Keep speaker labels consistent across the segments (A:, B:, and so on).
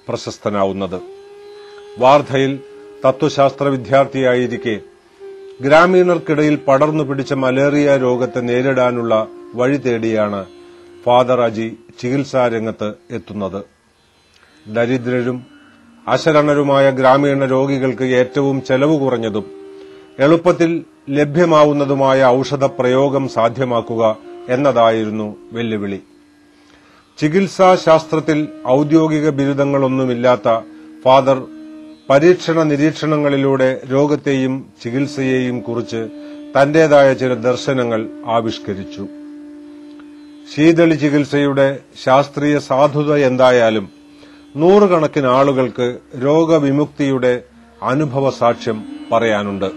A: പ്രശസ്തനാവുന്നത് വാർധയിൽ തത്വശാസ്ത്ര വിദ്യാർത്ഥിയായിരിക്കെ ഗ്രാമീണർക്കിടയിൽ പടർന്നു പിടിച്ച മലേറിയ രോഗത്തെ നേരിടാനുള്ള വഴി തേടിയാണ് ഫാദർ അജി ചികിത്സാ രംഗത്ത് എത്തുന്നത് ദരിദ്രരും അശരണരുമായ ഗ്രാമീണ രോഗികൾക്ക് ഏറ്റവും ചെലവ് കുറഞ്ഞതും എളുപ്പത്തിൽ ലഭ്യമാവുന്നതുമായ ഔഷധ പ്രയോഗം സാധ്യമാക്കുക എന്നതായിരുന്നു വെല്ലുവിളി ചികിത്സാ ശാസ്ത്രത്തിൽ ഔദ്യോഗിക ബിരുദങ്ങളൊന്നുമില്ലാത്ത ഫാദർ പരീക്ഷണ നിരീക്ഷണങ്ങളിലൂടെ രോഗത്തെയും ചികിത്സയെയും കുറിച്ച് തന്റേതായ ചില ദർശനങ്ങൾ ആവിഷ്കരിച്ചു ശീതളി ചികിത്സയുടെ ശാസ്ത്രീയ സാധുത എന്തായാലും നൂറുകണക്കിന് ആളുകൾക്ക് രോഗവിമുക്തിയുടെ അനുഭവ സാക്ഷ്യം പറയാനുണ്ട്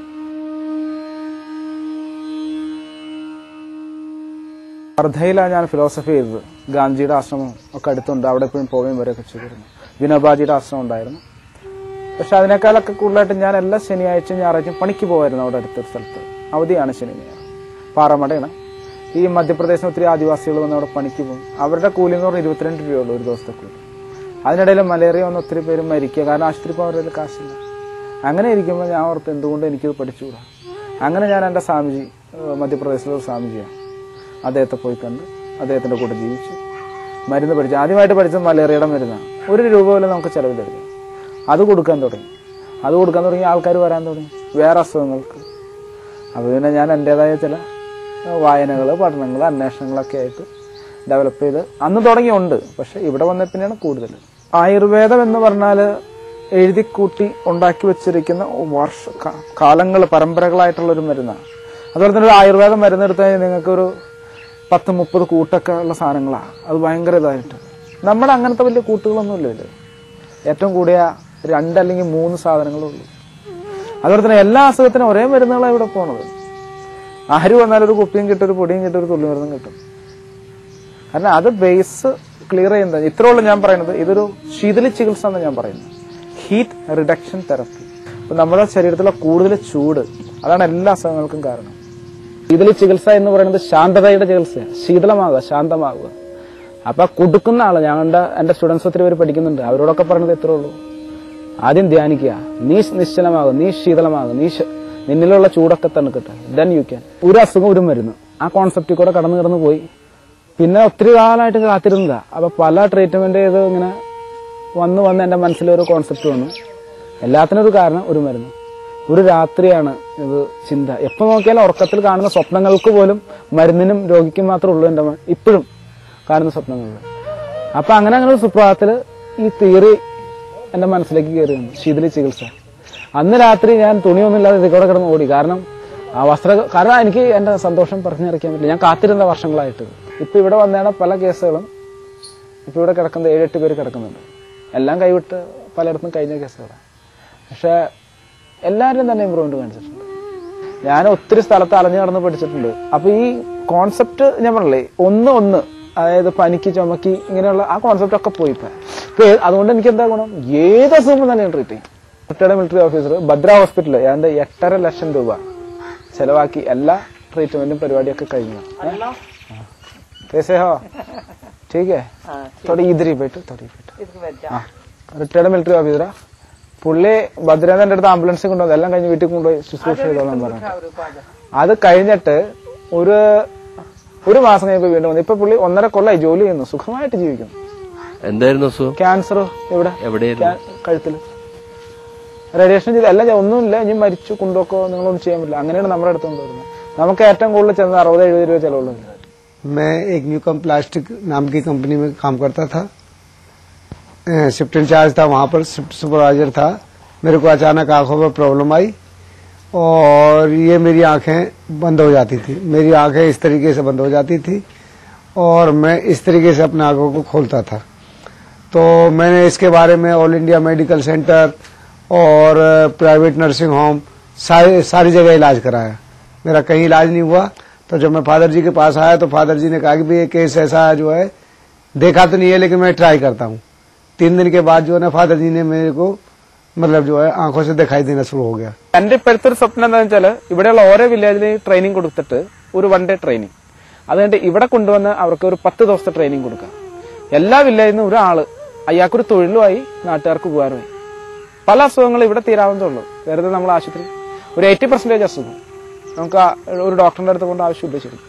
B: വർദ്ധയിലാണ് ഞാൻ ഫിലോസഫി ചെയ്തത് ഗാന്ധിജിയുടെ ആശ്രമം ഒക്കെ അടുത്തുണ്ട് അവിടെ എപ്പോഴും പോവുകയും വരികയൊക്കെ ചെയ്തിരുന്നു വിനോബാജിയുടെ ആശ്രമം ഉണ്ടായിരുന്നു പക്ഷെ അതിനേക്കാളൊക്കെ കൂടുതലായിട്ട് ഞാൻ എല്ലാ ശനിയാഴ്ചയും ഞായറാഴ്ചയും പണിക്ക് പോകുമായിരുന്നു അവിടെ അടുത്തൊരു സ്ഥലത്ത് അവധിയാണ് ശനി ഞായർ പാറമടയാണ് ഈ മധ്യപ്രദേശിൽ ഒത്തിരി ആദിവാസികൾ വന്ന് അവിടെ പണിക്ക് പോകും അവരുടെ കൂലി എന്ന് പറഞ്ഞാൽ ഇരുപത്തിരണ്ട് രൂപയുള്ളൂ ഒരു ദിവസത്തെ കൂലി അതിനിടയിൽ മലേറിയ വന്ന് ഒത്തിരി പേര് മരിക്കുക കാരണം ആശുപത്രി പോകാൻ അവരുടെ കാശില്ല അങ്ങനെ ഇരിക്കുമ്പോൾ ഞാൻ ഓർത്ത് എന്തുകൊണ്ട് എനിക്കിത് പഠിച്ചുകൂടാ അങ്ങനെ ഞാൻ എൻ്റെ സ്വാമിജി ഏഹ് മധ്യപ്രദേശിലെ ഒരു സ്വാമിജിയാണ് അദ്ദേഹത്തെ പോയി കണ്ട് അദ്ദേഹത്തിന്റെ കൂടെ ജീവിച്ചു മരുന്ന് പഠിച്ചു ആദ്യമായിട്ട് പഠിച്ചത് മലേറിയയുടെ മരുന്നാണ് ഒരു രൂപ പോലും നമുക്ക് ചെലവിലെടുക്കാം അത് കൊടുക്കാൻ തുടങ്ങി അത് കൊടുക്കാൻ തുടങ്ങി ആൾക്കാർ വരാൻ തുടങ്ങി വേറെ അസുഖങ്ങൾക്ക് അപ്പോൾ പിന്നെ ഞാൻ എൻ്റെതായ ചില വായനകൾ പഠനങ്ങൾ അന്വേഷണങ്ങളൊക്കെ ആയിട്ട് ഡെവലപ്പ് ചെയ്ത് അന്ന് തുടങ്ങിയുണ്ട് പക്ഷെ ഇവിടെ വന്ന പിന്നെയാണ് കൂടുതൽ ആയുർവേദം എന്ന് പറഞ്ഞാൽ എഴുതിക്കൂട്ടി ഉണ്ടാക്കി വെച്ചിരിക്കുന്ന വർഷ കാലങ്ങൾ പരമ്പരകളായിട്ടുള്ള ഒരു മരുന്നാണ് അതുപോലെ തന്നെ ഒരു ആയുർവേദം മരുന്നെടുത്ത് കഴിഞ്ഞാൽ നിങ്ങൾക്കൊരു പത്ത് മുപ്പത് കൂട്ടൊക്കെ ഉള്ള സാധനങ്ങളാണ് അത് ഭയങ്കര ഇതായിട്ട് നമ്മുടെ അങ്ങനത്തെ വലിയ കൂട്ടുകളൊന്നുമില്ല ഇതിൽ ഏറ്റവും കൂടിയ രണ്ട് അല്ലെങ്കിൽ മൂന്ന് സാധനങ്ങളേ ഉള്ളൂ അതുപോലെ തന്നെ എല്ലാ അസുഖത്തിനും ഒരേ മരുന്നുകളാണ് ഇവിടെ പോണത് ആര് വന്നാലും ഒരു കുപ്പിയും കിട്ടും ഒരു പൊടിയും കിട്ടും ഒരു തുള്ളി മരുന്നും കിട്ടും കാരണം അത് ബേസ് ക്ലിയർ ചെയ്യുന്നത് ഇത്രേ ഉള്ളൂ ഞാൻ പറയുന്നത് ഇതൊരു ശീതള ചികിത്സ എന്ന് ഞാൻ പറയുന്നത് ഹീറ്റ് റിഡക്ഷൻ തെറപ്പി അപ്പൊ നമ്മുടെ ശരീരത്തിലെ കൂടുതൽ ചൂട് അതാണ് എല്ലാ അസുഖങ്ങൾക്കും കാരണം ശീതള ചികിത്സ എന്ന് പറയുന്നത് ശാന്തതയുടെ ചികിത്സയാണ് ശീതളമാകുക ശാന്തമാകുക അപ്പൊ കൊടുക്കുന്ന ആള് ഞങ്ങളുടെ എന്റെ സ്റ്റുഡൻസ് ഒത്തിരി പേര് പഠിക്കുന്നുണ്ട് അവരോടൊക്കെ പറയുന്നത് ഇത്രേ ഉള്ളൂ ആദ്യം ധ്യാനിക്കുക നീ നിശ്ചലമാകും നീ ശീതളമാകും നീ ശ- നിന്നിലുള്ള ചൂടൊക്കെ തണുക്കട്ടെ ദെൻ യു ക്യാൻ ഒരു അസുഖം ഒരു മരുന്ന് ആ കോൺസെപ്റ്റിൽ കൂടെ കടന്നു കടന്നു പോയി പിന്നെ ഒത്തിരി കാലമായിട്ട് കാത്തിരുന്നതാ അപ്പൊ പല ട്രീറ്റ്മെന്റ് ചെയ്ത് ഇങ്ങനെ വന്ന് വന്ന് എന്റെ മനസ്സിലൊരു കോൺസെപ്റ്റ് വന്നു എല്ലാത്തിനും ഒരു കാരണം ഒരു മരുന്ന് ഒരു രാത്രിയാണ് ഇത് ചിന്ത എപ്പോ നോക്കിയാലും ഉറക്കത്തിൽ കാണുന്ന സ്വപ്നങ്ങൾക്ക് പോലും മരുന്നിനും രോഗിക്കും മാത്രമേ ഉള്ളൂ എന്റെ മ- ഇപ്പോഴും കാണുന്ന സ്വപ്നങ്ങളിൽ അപ്പൊ അങ്ങനെ അങ്ങനെ ഒരു സുപ്രഭാതത്തില് ഈ തിയറി എന്റെ മനസ്സിലേക്ക് കയറി വന്നു ശീതളി ചികിത്സ അന്ന് രാത്രി ഞാൻ തുണിയൊന്നുമില്ലാതെ ഇതിൽ കൂടെ കിടന്ന് ഓടി കാരണം ആ വസ്ത്ര കാരണം എനിക്ക് എന്റെ സന്തോഷം പറഞ്ഞറിയിക്കാൻ പറ്റില്ല ഞാൻ കാത്തിരുന്ന വർഷങ്ങളായിട്ട് ഇപ്പൊ ഇവിടെ വന്നേണ പല കേസുകളും ഇപ്പൊ ഇവിടെ കിടക്കുന്നത് ഏഴെട്ട് പേര് കിടക്കുന്നുണ്ട് എല്ലാം കൈവിട്ട് പലയിടത്തും കഴിഞ്ഞ കേസുകളാണ് പക്ഷെ എല്ലാവരും തന്നെ ഇമ്പ്രൂവ്മെന്റ് കാണിച്ചിട്ടുണ്ട് ഞാൻ ഒത്തിരി സ്ഥലത്ത് അലഞ്ഞു നടന്ന് പഠിച്ചിട്ടുണ്ട് അപ്പൊ ഈ കോൺസെപ്റ്റ് ഞാൻ പറഞ്ഞില്ലേ ഒന്ന് ഒന്ന് അതായത് പനിക്ക് ചുമക്കി ഇങ്ങനെയുള്ള ആ കോൺസെപ്റ്റ് ഒക്കെ പോയി ഇപ്പൊ ഇപ്പൊ ഏ- അതുകൊണ്ട് എനിക്ക് എന്താ ഗുണം ഏത് അസുഖം തന്നെ ട്രീറ്റ് ചെയ്യും റിട്ടയർഡ് മിലിറ്ററി ഓഫീസർ ഭദ്ര ഹോസ്പിറ്റലിൽ ഏതാണ്ട് എട്ടര ലക്ഷം രൂപ ചെലവാക്കി എല്ലാ ട്രീറ്റ്മെന്റും പരിപാടിയൊക്കെ കഴിഞ്ഞു कैसे हो ठीक है थोड़ी इधर ही बैठो थोड़ी बैठो ആ റിട്ടയർഡ് മിലിറ്ററി ഓഫീസറാ പുള്ളി ഭദ്രേന്ദ്രന്റെ അടുത്ത് ആംബുലൻസ് കൊണ്ടുവന്നു എല്ലാം കഴിഞ്ഞ് വീട്ടിൽ കൊണ്ടുപോയി ശുശ്രൂഷ ചെയ്തോളാൻ പറഞ്ഞു അത് കഴിഞ്ഞിട്ട് ഒരു ഒരു മാസം കഴിഞ്ഞപ്പോ വീണ്ടും വന്നു ഇപ്പൊ പുള്ളി ഒന്നര കൊല്ലായി ജോലി ചെയ്യുന്നു സുഖമായിട്ട് ജീവിക്കുന്നു
C: എന്തായിരുന്നു അസുഖം
B: ക്യാൻസർ ഇവിടെ
C: എവിടെയായിരുന്നു
B: ക്യാ- കഴുത്തില് റേഡിയേഷൻ ചെയ്ത് എല്ലാം ചെയ്തു. ഒന്നുമില്ല ഇനി മരിച്ചു കൊണ്ടുപോക്കോ നിങ്ങളൊന്നും ചെയ്യാൻ പറ്റില്ല അങ്ങനെയാണ് നമ്മുടെ അടുത്ത് കൊണ്ടുവരുന്നത് നമുക്ക് ഏറ്റവും കൂടുതൽ ചെന്നത് അറുപത് എഴുപത് രൂപ ചെലവുള്ളൂ
D: मैं एक न्यूकम प्लास्टिक नाम की कंपनी में काम करता था शिफ्ट इंचार्ज था वहां पर शिफ्ट सुपरवाइजर था मेरे को अचानक आंखों में प्रॉब्लम आई और ये मेरी आंखें बंद हो जाती थी मेरी आंखें इस तरीके से बंद हो जाती थी और मैं इस तरीके से अपने आंखों को खोलता था तो मैंने इसके बारे में ऑल इंडिया मेडिकल सेंटर और प्राइवेट नर्सिंग होम सारी सारी जगह इलाज कराया मेरा कहीं इलाज नहीं हुआ तो जब मैं फादर जी के पास आया तो फादर जी ने कहा कि भाई ये केस ऐसा जो है देखा तो नहीं है लेकिन मैं ट्राई करता हूँ तीन दिन के बाद जो है ना फादर जी ने मेरे को मतलब जो है आंखों से दिखाई देना शुरू हो गया
B: എന്റെ ഇപ്പോഴത്തെ ഒരു സ്വപ്നം എന്താണെന്ന് വെച്ചാൽ ഇവിടെയുള്ള ഓരോ വില്ലേജിലെയും ട്രെയിനിങ് കൊടുത്തിട്ട് ഒരു വൺ ഡേ ട്രെയിനിങ് അതുകൊണ്ട് ഇവിടെ കൊണ്ടുവന്ന് അവർക്ക് ഒരു പത്ത് ദിവസത്തെ ട്രെയിനിങ് കൊടുക്കാം എല്ലാ വില്ലേജിൽ നിന്നും ഒരാള് അയാൾക്കൊരു തൊഴിലുമായി നാട്ടുകാർക്ക് ഉപകാരമായി പല അസുഖങ്ങളും ഇവിടെ തീരാവുന്നതുള്ളൂ വെറുതെ നമ്മൾ ആശുപത്രി ഒരു എയ്റ്റി പെർസെൻറ്റേജ് അസുഖം നമുക്ക് ആ ഒരു ഡോക്ടറിന്റെ അടുത്ത് കൊണ്ട് ആവശ്യമില്ല ശരിക്കും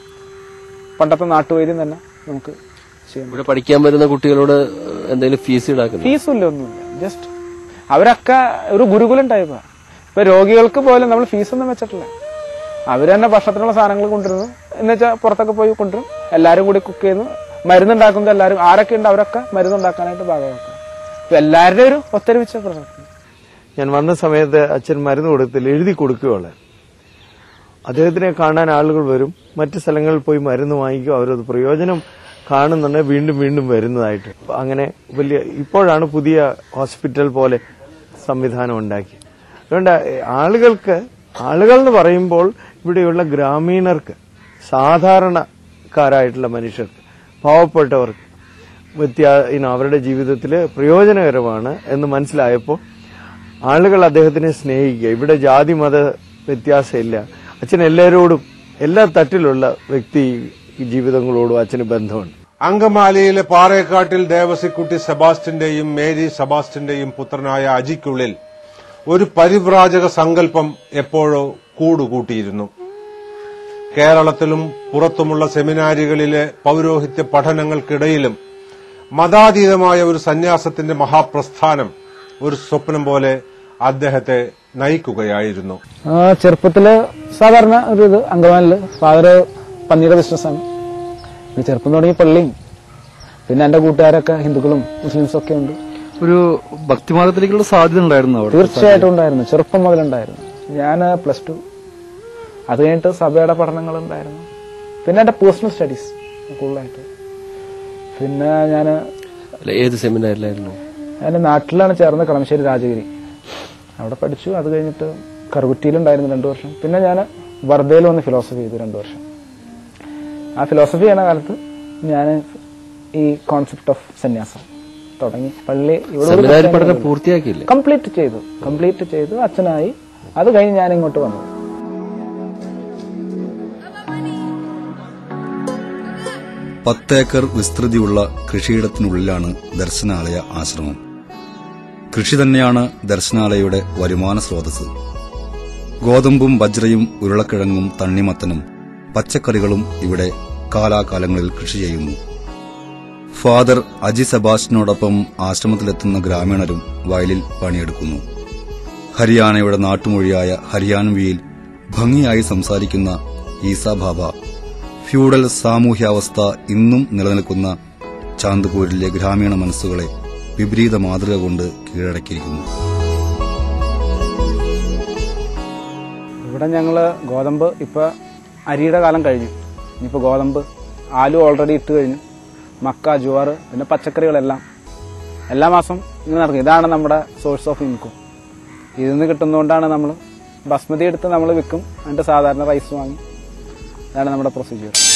B: പണ്ടത്തെ നാട്ടുവൈദ്യം തന്നെ നമുക്ക് ചെയ്യാം
C: ഇവിടെ പഠിക്കാൻ വരുന്ന കുട്ടികളോട് എന്തെങ്കിലും ഫീസ് ഈടാക്കുന്നു
B: ഫീസും ഇല്ല ഒന്നുമില്ല ജസ്റ്റ് അവരൊക്കെ ഒരു ഗുരുകുലം ടൈപ്പാ ഇപ്പൊ രോഗികൾക്ക് പോലും നമ്മൾ ഫീസൊന്നും വെച്ചിട്ടില്ല അവർ തന്നെ ഭക്ഷണത്തിനുള്ള സാധനങ്ങൾ കൊണ്ടുവരുന്നു എന്ന് വെച്ചാൽ പുറത്തൊക്കെ പോയി കൊണ്ടുവരും എല്ലാവരും കൂടി കുക്ക് ചെയ്യുന്നു മരുന്നുണ്ടാക്കുന്നത് എല്ലാവരും ആരൊക്കെ ഉണ്ട് അവരൊക്കെ മരുന്നുണ്ടാക്കാനായിട്ട് ഭാഗമാക്കും ഇപ്പൊ എല്ലാവരുടെയും ഒരു ഒത്തൊരുമിച്ച പ്രവർത്തനം
E: ഞാൻ വന്ന സമയത്ത് അച്ഛൻ മരുന്ന് കൊടുത്തില്ല എഴുതി കൊടുക്കുകയുള്ളു അദ്ദേഹത്തിനെ കാണാൻ ആളുകൾ വരും മറ്റു സ്ഥലങ്ങളിൽ പോയി മരുന്ന് വാങ്ങിക്കും അവരത് പ്രയോജനം കാണുന്നുണ്ടെങ്കിൽ വീണ്ടും വീണ്ടും വരുന്നതായിട്ട് അങ്ങനെ വലിയ ഇപ്പോഴാണ് പുതിയ ഹോസ്പിറ്റൽ പോലെ സംവിധാനം ഉണ്ടാക്കി അതുകൊണ്ട് ആളുകൾക്ക് ആളുകൾ എന്ന് പറയുമ്പോൾ ഇവിടെയുള്ള ഗ്രാമീണർക്ക് സാധാരണക്കാരായിട്ടുള്ള മനുഷ്യർക്ക് പാവപ്പെട്ടവർക്ക് വ്യത്യാ ഇനോ അവരുടെ ജീവിതത്തിൽ പ്രയോജനകരമാണ് എന്ന് മനസ്സിലായപ്പോൾ ആളുകൾ അദ്ദേഹത്തിനെ സ്നേഹിക്കുക ഇവിടെ ജാതി മത വ്യത്യാസമില്ല അച്ഛൻ എല്ലാവരോടും എല്ലാ തട്ടിലുള്ള വ്യക്തി ജീവിതങ്ങളോടും അച്ഛന് ബന്ധമുണ്ട്
A: അങ്കമാലിയിലെ പാറേക്കാട്ടിൽ ദേവസിക്കുട്ടി സെബാസ്റ്റിന്റെയും മേരി സെബാസ്റ്റിന്റെയും പുത്രനായ അജിക്കുള്ളിൽ ഒരു പരിവ്രാജക സങ്കല്പം എപ്പോഴോ കൂടുകൂട്ടിയിരുന്നു കേരളത്തിലും പുറത്തുമുള്ള സെമിനാരികളിലെ പൌരോഹിത്യ പഠനങ്ങൾക്കിടയിലും മതാതീതമായ ഒരു സന്യാസത്തിന്റെ മഹാപ്രസ്ഥാനം ഒരു സ്വപ്നം പോലെ അദ്ദേഹത്തെ നയിക്കുകയായിരുന്നു
B: ആ, ചെറുപ്പത്തില് സാധാരണ ഒരു ഇത് അങ്കമാലില് ഫാദർ പന്നിയുടെ ബിസിനസ്സാണ് പിന്നെ ചെറുപ്പം തുടങ്ങി പള്ളിയും പിന്നെ എന്റെ കൂട്ടുകാരൊക്കെ ഹിന്ദുക്കളും മുസ്ലിംസും ഒക്കെ ഉണ്ട്
F: ഒരു ഭക്തിമാർഗത്തിലേക്കുള്ള സാധ്യത ഉണ്ടായിരുന്നു അവിടെ
B: തീർച്ചയായിട്ടും ഉണ്ടായിരുന്നു ചെറുപ്പം മുതലുണ്ടായിരുന്നു ഞാൻ പ്ലസ് ടു അത് കഴിഞ്ഞിട്ട് സഭയുടെ പഠനങ്ങൾ ഉണ്ടായിരുന്നു പിന്നെ എന്റെ പേഴ്സണൽ സ്റ്റഡീസ് കൂടുതലായിട്ട് പിന്നെ ഞാൻ
C: അല്ല, ഏത് സെമിനാറിലായിരുന്നു
B: എൻ്റെ നാട്ടിലാണ് ചേർന്ന് കളമശ്ശേരി രാജഗിരി അവിടെ പഠിച്ചു അത് കഴിഞ്ഞിട്ട് കറുകുറ്റിയിലുണ്ടായിരുന്നു രണ്ടു വർഷം പിന്നെ ഞാൻ വർദ്ധയിൽ വന്ന് ഫിലോസഫി ചെയ്തു രണ്ടു വർഷം ആ ഫിലോസഫി ചെയ്യുന്ന കാലത്ത് ഞാൻ ഈ കോൺസെപ്റ്റ് ഓഫ് സന്യാസം തുടങ്ങി പള്ളി
C: സെമിനാരി പഠനം പൂർത്തിയാക്കിയില്ലേ
B: കംപ്ലീറ്റ് ചെയ്തു കംപ്ലീറ്റ് ചെയ്തു അച്ഛനായി അത് കഴിഞ്ഞ് ഞാൻ ഇങ്ങോട്ട് വന്നു
G: പത്തേക്കർ വിസ്തൃതിയുള്ള കൃഷിയിടത്തിനുള്ളിലാണ് ദർശനാലയ ആശ്രമം കൃഷി തന്നെയാണ് ദർശനാലയയുടെ വരുമാന സ്രോതസ് ഗോതമ്പും ബജ്രയും ഉരുളക്കിഴങ്ങും തണ്ണിമത്തനും പച്ചക്കറികളും ഇവിടെ കാലാകാലങ്ങളിൽ കൃഷി ചെയ്യുന്നു ഫാദർ അജി സെബാസ്റ്റിനോടൊപ്പം ആശ്രമത്തിലെത്തുന്ന ഗ്രാമീണരും വയലിൽ പണിയെടുക്കുന്നു ഹരിയാനയുടെ നാട്ടുമൊഴിയായ ഹരിയാൻവിയിൽ ഭംഗിയായി സംസാരിക്കുന്ന ഈസ ബാബ ഫ്യൂഡൽ സാമൂഹ്യാവസ്ഥ ഇന്നും നിലനിൽക്കുന്ന ചാന്ദപൂരിലെ ഗ്രാമീണ മനസ്സുകളെ വിപരീത മാതൃക കൊണ്ട് കീഴടക്കിയിരിക്കുന്നു
B: ഇവിടെ ഞങ്ങള് ഗോതമ്പ് ഇപ്പൊ അരിയുടെ കാലം കഴിഞ്ഞു ഇനിയിപ്പോ ഗോതമ്പ് ആലു ഓൾറെഡി ഇട്ട് കഴിഞ്ഞു മക്ക ജുവാറ് പിന്നെ പച്ചക്കറികളെല്ലാം എല്ലാ മാസം ഇങ്ങനെ നടക്കും ഇതാണ് നമ്മുടെ സോഴ്സ് ഓഫ് ഇൻകം ഇതിൽ നിന്ന് കിട്ടുന്നതുകൊണ്ടാണ് നമ്മൾ ബസ്മതി എടുത്ത് നമ്മൾ വിൽക്കും എന്നിട്ട് സാധാരണ റൈസ് വാങ്ങി ഇതാണ് നമ്മുടെ പ്രൊസീജിയർ